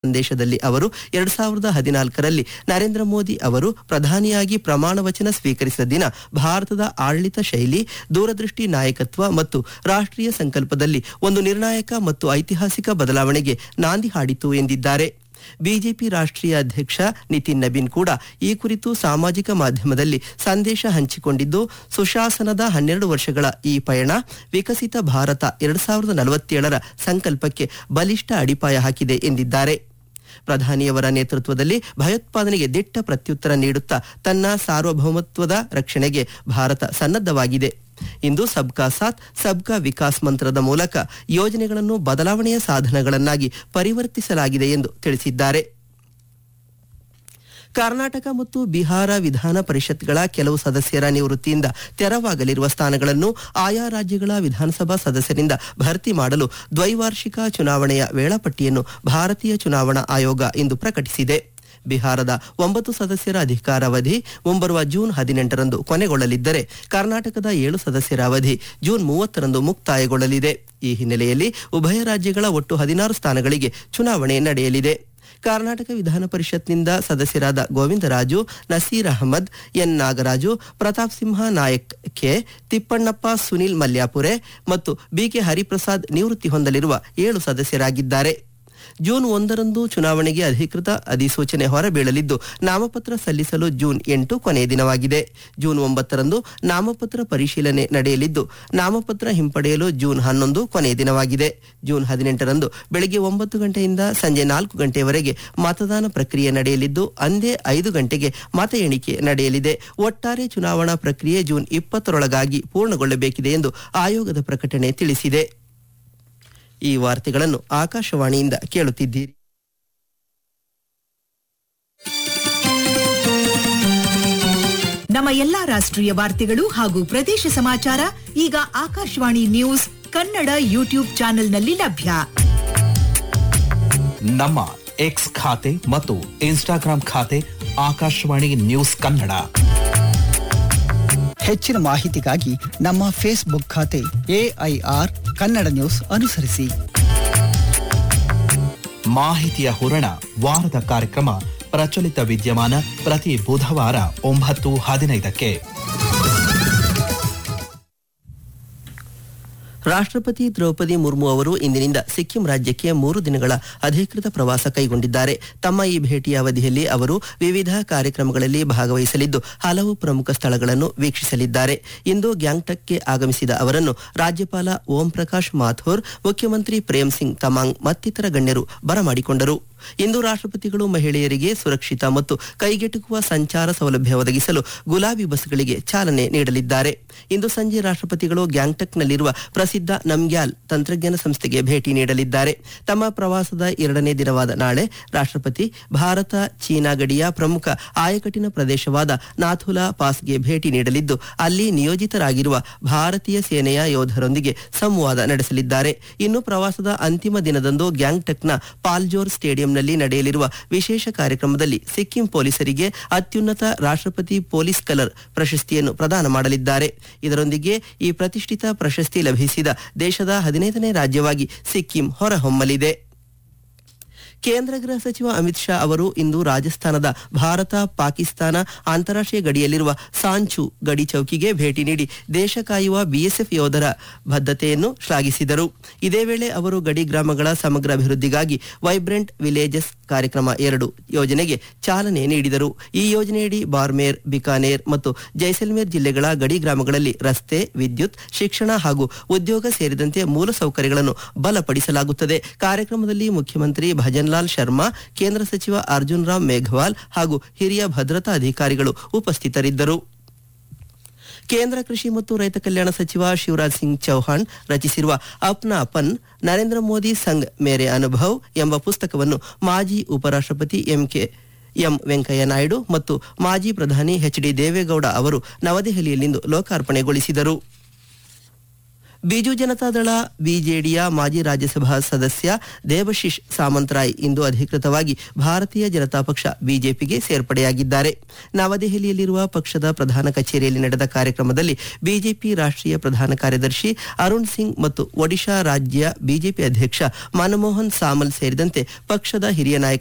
ಸಂದೇಶದಲ್ಲಿ ಅವರು ಎರಡ್ ಸಾವಿರದ ಹದಿನಾಲ್ಕರಲ್ಲಿ ನರೇಂದ್ರ ಮೋದಿ ಅವರು ಪ್ರಧಾನಿಯಾಗಿ ಪ್ರಮಾಣ ವಚನ ಸ್ವೀಕರಿಸಿದ ದಿನ ಭಾರತದ ಆಡಳಿತ ಶೈಲಿ ದೂರದೃಷ್ಟಿ ನಾಯಕತ್ವ ಮತ್ತು ರಾಷ್ಟ್ರೀಯ ಸಂಕಲ್ಪದಲ್ಲಿ ಒಂದು ನಿರ್ಣಾಯಕ ಮತ್ತು ಐತಿಹಾಸಿಕ ಬದಲಾವಣೆಗೆ ನಾಂದಿ ಹಾಡಿತು ಎಂದಿದ್ದಾರೆ ಬಿಜೆಪಿ ರಾಷ್ಟ್ರೀಯ ಅಧ್ಯಕ್ಷ ನಿತಿನ್ ನಬೀನ್ ಕೂಡ ಈ ಕುರಿತು ಸಾಮಾಜಿಕ ಮಾಧ್ಯಮದಲ್ಲಿ ಸಂದೇಶ ಹಂಚಿಕೊಂಡಿದ್ದು ಸುಶಾಸನದ ಹನ್ನೆರಡು ವರ್ಷಗಳ ಈ ಪಯಣ ವಿಕಸಿತ ಭಾರತ ಎರಡ್ ಸಾವಿರದ ನಲವತ್ತೇಳರ ಸಂಕಲ್ಪಕ್ಕೆ ಬಲಿಷ್ಠ ಅಡಿಪಾಯ ಹಾಕಿದೆ ಎಂದಿದ್ದಾರೆ ಪ್ರಧಾನಿಯವರ ನೇತೃತ್ವದಲ್ಲಿ ಭಯೋತ್ಪಾದನೆಗೆ ದಿಟ್ಟ ಪ್ರತ್ಯುತ್ತರ ನೀಡುತ್ತಾ ತನ್ನ ಸಾರ್ವಭೌಮತ್ವದ ರಕ್ಷಣೆಗೆ ಭಾರತ ಸನ್ನದ್ಧವಾಗಿದೆ ಇಂದು ಸಬ್ಕಾ ಸಾಥ್ ಸಬ್ಕಾ ವಿಕಾಸ್ ಮಂತ್ರದ ಮೂಲಕ ಯೋಜನೆಗಳನ್ನು ಬದಲಾವಣೆಯ ಸಾಧನಗಳನ್ನಾಗಿ ಪರಿವರ್ತಿಸಲಾಗಿದೆ ಎಂದು ತಿಳಿಸಿದ್ದಾರೆ ಕರ್ನಾಟಕ ಮತ್ತು ಬಿಹಾರ ವಿಧಾನ ಪರಿಷತ್ಗಳ ಕೆಲವು ಸದಸ್ಯರ ನಿವೃತ್ತಿಯಿಂದ ತೆರವಾಗಲಿರುವ ಸ್ಥಾನಗಳನ್ನು ಆಯಾ ರಾಜ್ಯಗಳ ವಿಧಾನಸಭಾ ಸದಸ್ಯರಿಂದ ಭರ್ತಿ ಮಾಡಲು ದ್ವೈವಾರ್ಷಿಕ ಚುನಾವಣೆಯ ವೇಳಾಪಟ್ಟಿಯನ್ನು ಭಾರತೀಯ ಚುನಾವಣಾ ಆಯೋಗ ಇಂದು ಪ್ರಕಟಿಸಿದೆ ಬಿಹಾರದ ಒಂಬತ್ತು ಸದಸ್ಯರ ಅಧಿಕಾರಾವಧಿ ಮುಂಬರುವ ಜೂನ್ ಹದಿನೆಂಟರಂದು ಕೊನೆಗೊಳ್ಳಲಿದ್ದರೆ ಕರ್ನಾಟಕದ ಏಳು ಸದಸ್ಯರ ಅವಧಿ ಜೂನ್ ಮೂವತ್ತರಂದು ಮುಕ್ತಾಯಗೊಳ್ಳಲಿದೆ ಈ ಹಿನ್ನೆಲೆಯಲ್ಲಿ ಉಭಯ ರಾಜ್ಯಗಳ ಒಟ್ಟು ಹದಿನಾರು ಸ್ಥಾನಗಳಿಗೆ ಚುನಾವಣೆ ನಡೆಯಲಿದೆ ಕರ್ನಾಟಕ ವಿಧಾನ ಪರಿಷತ್ನಿಂದ ಸದಸ್ಯರಾದ ಗೋವಿಂದರಾಜು ನಸೀರ್ ಅಹಮದ್ ಎನ್ ನಾಗರಾಜು ಪ್ರತಾಪ್ ಸಿಂಹ ನಾಯಕ್ ಕೆ ತಿಪ್ಪಣ್ಣಪ್ಪ ಸುನಿಲ್ ಮಲ್ಯಾಪುರೆ ಮತ್ತು ಬಿಕೆ ಹರಿಪ್ರಸಾದ್ ನಿವೃತ್ತಿ ಹೊಂದಲಿರುವ ಏಳು ಸದಸ್ಯರಾಗಿದ್ದಾರೆ ಜೂನ್ ಒಂದರಂದು ಚುನಾವಣೆಗೆ ಅಧಿಕೃತ ಅಧಿಸೂಚನೆ ಹೊರಬೀಳಲಿದ್ದು ನಾಮಪತ್ರ ಸಲ್ಲಿಸಲು ಜೂನ್ ಎಂಟು ಕೊನೆಯ ದಿನವಾಗಿದೆ ಜೂನ್ ಒಂಬತ್ತರಂದು ನಾಮಪತ್ರ ಪರಿಶೀಲನೆ ನಡೆಯಲಿದ್ದು ನಾಮಪತ್ರ ಹಿಂಪಡೆಯಲು ಜೂನ್ ಹನ್ನೊಂದು ಕೊನೆಯ ದಿನವಾಗಿದೆ ಜೂನ್ ಹದಿನೆಂಟರಂದು ಬೆಳಗ್ಗೆ ಒಂಬತ್ತು ಗಂಟೆಯಿಂದ ಸಂಜೆ ನಾಲ್ಕು ಗಂಟೆಯವರೆಗೆ ಮತದಾನ ಪ್ರಕ್ರಿಯೆ ನಡೆಯಲಿದ್ದು ಅಂದೇ ಐದು ಗಂಟೆಗೆ ಮತ ಎಣಿಕೆ ನಡೆಯಲಿದೆ ಒಟ್ಟಾರೆ ಚುನಾವಣಾ ಪ್ರಕ್ರಿಯೆ ಜೂನ್ ಇಪ್ಪತ್ತರೊಳಗಾಗಿ ಪೂರ್ಣಗೊಳ್ಳಬೇಕಿದೆ ಎಂದು ಆಯೋಗದ ಪ್ರಕಟಣೆ ತಿಳಿಸಿದೆ ಈ ವಾರ್ತೆಗಳನ್ನು ಆಕಾಶವಾಣಿಯಿಂದ ಕೇಳುತ್ತಿದ್ದೀರಿ ನಮ್ಮ ಎಲ್ಲಾ ರಾಷ್ಟ್ರೀಯ ವಾರ್ತೆಗಳು ಹಾಗೂ ಪ್ರದೇಶ ಸಮಾಚಾರ ಈಗ ಆಕಾಶವಾಣಿ ನ್ಯೂಸ್ ಕನ್ನಡ ಯೂಟ್ಯೂಬ್ ಚಾನೆಲ್ನಲ್ಲಿ ಲಭ್ಯ ನಮ್ಮ ಎಕ್ಸ್ ಖಾತೆ ಮತ್ತು ಇನ್ಸ್ಟಾಗ್ರಾಂ ಖಾತೆ ಆಕಾಶವಾಣಿ ನ್ಯೂಸ್ ಕನ್ನಡ ಹೆಚ್ಚಿನ ಮಾಹಿತಿಗಾಗಿ ನಮ್ಮ ಫೇಸ್ಬುಕ್ ಖಾತೆ ಎಐಆರ್ ಕನ್ನಡ ನ್ಯೂಸ್ ಅನುಸರಿಸಿ ಮಾಹಿತಿಯ ಹೂರಣ ವಾರದ ಕಾರ್ಯಕ್ರಮ ಪ್ರಚಲಿತ ವಿದ್ಯಮಾನ ಪ್ರತಿ ಬುಧವಾರ ಒಂಬತ್ತು ಹದಿನೈದಕ್ಕೆ ರಾಷ್ಟ್ರಪತಿ ದ್ರೌಪದಿ ಮುರ್ಮು ಅವರು ಇಂದಿನಿಂದ ಸಿಕ್ಕಿಂ ರಾಜ್ಯಕ್ಕೆ ಮೂರು ದಿನಗಳ ಅಧಿಕೃತ ಪ್ರವಾಸ ಕೈಗೊಂಡಿದ್ದಾರೆ ತಮ್ಮ ಈ ಭೇಟಿಯ ಅವಧಿಯಲ್ಲಿ ಅವರು ವಿವಿಧ ಕಾರ್ಯಕ್ರಮಗಳಲ್ಲಿ ಭಾಗವಹಿಸಲಿದ್ದು ಹಲವು ಪ್ರಮುಖ ಸ್ಥಳಗಳನ್ನು ವೀಕ್ಷಿಸಲಿದ್ದಾರೆ ಇಂದು ಗ್ಯಾಂಗ್ಟಕ್ಗೆ ಆಗಮಿಸಿದ ಅವರನ್ನು ರಾಜ್ಯಪಾಲ ಓಂ ಪ್ರಕಾಶ್ ಮಾಥುರ್ ಮುಖ್ಯಮಂತ್ರಿ ಪ್ರೇಮ್ ಸಿಂಗ್ ತಮಾಂಗ್ ಮತ್ತಿತರ ಗಣ್ಯರು ಬರಮಾಡಿಕೊಂಡರು ಇಂದು ರಾಷ್ಟ್ರಪತಿಗಳು ಮಹಿಳೆಯರಿಗೆ ಸುರಕ್ಷಿತ ಮತ್ತು ಕೈಗೆಟುಕುವ ಸಂಚಾರ ಸೌಲಭ್ಯ ಒದಗಿಸಲು ಗುಲಾಬಿ ಬಸ್ಗಳಿಗೆ ಚಾಲನೆ ನೀಡಲಿದ್ದಾರೆ ಇಂದು ಸಂಜೆ ರಾಷ್ಟ್ರಪತಿಗಳು ಗ್ಯಾಂಗ್ಟಕ್ನಲ್ಲಿರುವ ಪ್ರಸಿದ್ಧ ನಮ್ಗ್ಯಾಲ್ ತಂತ್ರಜ್ಞಾನ ಸಂಸ್ಥೆಗೆ ಭೇಟಿ ನೀಡಲಿದ್ದಾರೆ ತಮ್ಮ ಪ್ರವಾಸದ ಎರಡನೇ ದಿನವಾದ ನಾಳೆ ರಾಷ್ಟ್ರಪತಿ ಭಾರತ ಚೀನಾ ಗಡಿಯ ಪ್ರಮುಖ ಆಯಕಟ್ಟಿನ ಪ್ರದೇಶವಾದ ನಾಥುಲಾ ಪಾಸ್ಗೆ ಭೇಟಿ ನೀಡಲಿದ್ದು ಅಲ್ಲಿ ನಿಯೋಜಿತರಾಗಿರುವ ಭಾರತೀಯ ಸೇನೆಯ ಯೋಧರೊಂದಿಗೆ ಸಂವಾದ ನಡೆಸಲಿದ್ದಾರೆ ಇನ್ನು ಪ್ರವಾಸದ ಅಂತಿಮ ದಿನದಂದು ಗ್ಯಾಂಗ್ಟಕ್ನ ಪಾಲ್ಜೋರ್ ಸ್ಟೇಡಿಯಂನಲ್ಲಿ ನಡೆಯಲಿರುವ ವಿಶೇಷ ಕಾರ್ಯಕ್ರಮದಲ್ಲಿ ಸಿಕ್ಕಿಂ ಪೊಲೀಸರಿಗೆ ಅತ್ಯುನ್ನತ ರಾಷ್ಟ್ರಪತಿ ಪೊಲೀಸ್ ಕಲರ್ ಪ್ರಶಸ್ತಿಯನ್ನು ಪ್ರದಾನ ಮಾಡಲಿದ್ದಾರೆ ಇದರೊಂದಿಗೆ ಈ ಪ್ರತಿಷ್ಠಿತ ಪ್ರಶಸ್ತಿ ಲಭಿಸಿದ ದೇಶದ ಹದಿನೈದನೇ ರಾಜ್ಯವಾಗಿ ಸಿಕ್ಕಿಂ ಹೊರಹೊಮ್ಮಲಿದೆ ಕೇಂದ್ರ ಗೃಹ ಸಚಿವ ಅಮಿತ್ ಶಾ ಅವರು ಇಂದು ರಾಜಸ್ಥಾನದ ಭಾರತ ಪಾಕಿಸ್ತಾನ ಅಂತಾರಾಷ್ಟ್ರೀಯ ಗಡಿಯಲ್ಲಿರುವ ಸಾಂಚು ಗಡಿ ಚೌಕಿಗೆ ಭೇಟಿ ನೀಡಿ ದೇಶ ಕಾಯುವ ಬಿಎಸ್ಎಫ್ ಯೋಧರ ಬದ್ಧತೆಯನ್ನು ಶ್ಲಾಘಿಸಿದರು ಇದೇ ವೇಳೆ ಅವರು ಗಡಿ ಗ್ರಾಮಗಳ ಸಮಗ್ರ ಅಭಿವೃದ್ಧಿಗಾಗಿ ವೈಬ್ರೆಂಟ್ ವಿಲೇಜಸ್ ಕಾರ್ಯಕ್ರಮ ಎರಡು ಯೋಜನೆಗೆ ಚಾಲನೆ ನೀಡಿದರು ಈ ಯೋಜನೆಯಡಿ ಬಾರ್ಮೇರ್ ಬಿಕಾನೇರ್ ಮತ್ತು ಜೈಸಲ್ಮೇರ್ ಜಿಲ್ಲೆಗಳ ಗಡಿ ಗ್ರಾಮಗಳಲ್ಲಿ ರಸ್ತೆ ವಿದ್ಯುತ್ ಶಿಕ್ಷಣ ಹಾಗೂ ಉದ್ಯೋಗ ಸೇರಿದಂತೆ ಮೂಲಸೌಕರ್ಯಗಳನ್ನು ಬಲಪಡಿಸಲಾಗುತ್ತದೆ ಕಾರ್ಯಕ್ರಮದಲ್ಲಿ ಮುಖ್ಯಮಂತ್ರಿ ಭಜನ್ ಲಾಲ್ ಶರ್ಮಾ ಕೇಂದ್ರ ಸಚಿವ ಅರ್ಜುನ್ ರಾಮ್ ಮೇಘವಾಲ್ ಹಾಗೂ ಹಿರಿಯ ಭದ್ರತಾ ಅಧಿಕಾರಿಗಳು ಉಪಸ್ಥಿತರಿದ್ದರು ಕೇಂದ್ರ ಕೃಷಿ ಮತ್ತು ರೈತ ಕಲ್ಯಾಣ ಸಚಿವ ಶಿವರಾಜ್ ಸಿಂಗ್ ಚೌಹಾಣ್ ರಚಿಸಿರುವ ಅಪ್ನಾ ಅಪನ್ ನರೇಂದ್ರ ಮೋದಿ ಸಂಘ್ ಮೇರೆ ಅನುಭವ್ ಎಂಬ ಪುಸ್ತಕವನ್ನು ಮಾಜಿ ಉಪರಾಷ್ಟ್ರಪತಿ ಎಂಕೆ ಎಂ ವೆಂಕಯ್ಯ ನಾಯ್ಡು ಮತ್ತು ಮಾಜಿ ಪ್ರಧಾನಿ ಎಚ್ ಡಿ ದೇವೇಗೌಡ ಅವರು ನವದೆಹಲಿಯಲ್ಲಿಂದು ಲೋಕಾರ್ಪಣೆಗೊಳಿಸಿದರು ಬಿಜು ಜನತಾದಳ ಬಿಜೆಡಿಯ ಮಾಜಿ ರಾಜ್ಯಸಭಾ ಸದಸ್ಯ ದೇವಶಿಶ್ ಸಾಮಂತರಾಯ್ ಇಂದು ಅಧಿಕೃತವಾಗಿ ಭಾರತೀಯ ಜನತಾ ಪಕ್ಷ ಬಿಜೆಪಿಗೆ ಸೇರ್ಪಡೆಯಾಗಿದ್ದಾರೆ ನವದೆಹಲಿಯಲ್ಲಿರುವ ಪಕ್ಷದ ಪ್ರಧಾನ ಕಚೇರಿಯಲ್ಲಿ ನಡೆದ ಕಾರ್ಯಕ್ರಮದಲ್ಲಿ ಬಿಜೆಪಿ ರಾಷ್ಟ್ರೀಯ ಪ್ರಧಾನ ಕಾರ್ಯದರ್ಶಿ ಅರುಣ್ ಸಿಂಗ್ ಮತ್ತು ಒಡಿಶಾ ರಾಜ್ಯ ಬಿಜೆಪಿ ಅಧ್ಯಕ್ಷ ಮನಮೋಹನ್ ಸಾಮಲ್ ಸೇರಿದಂತೆ ಪಕ್ಷದ ಹಿರಿಯ ನಾಯಕ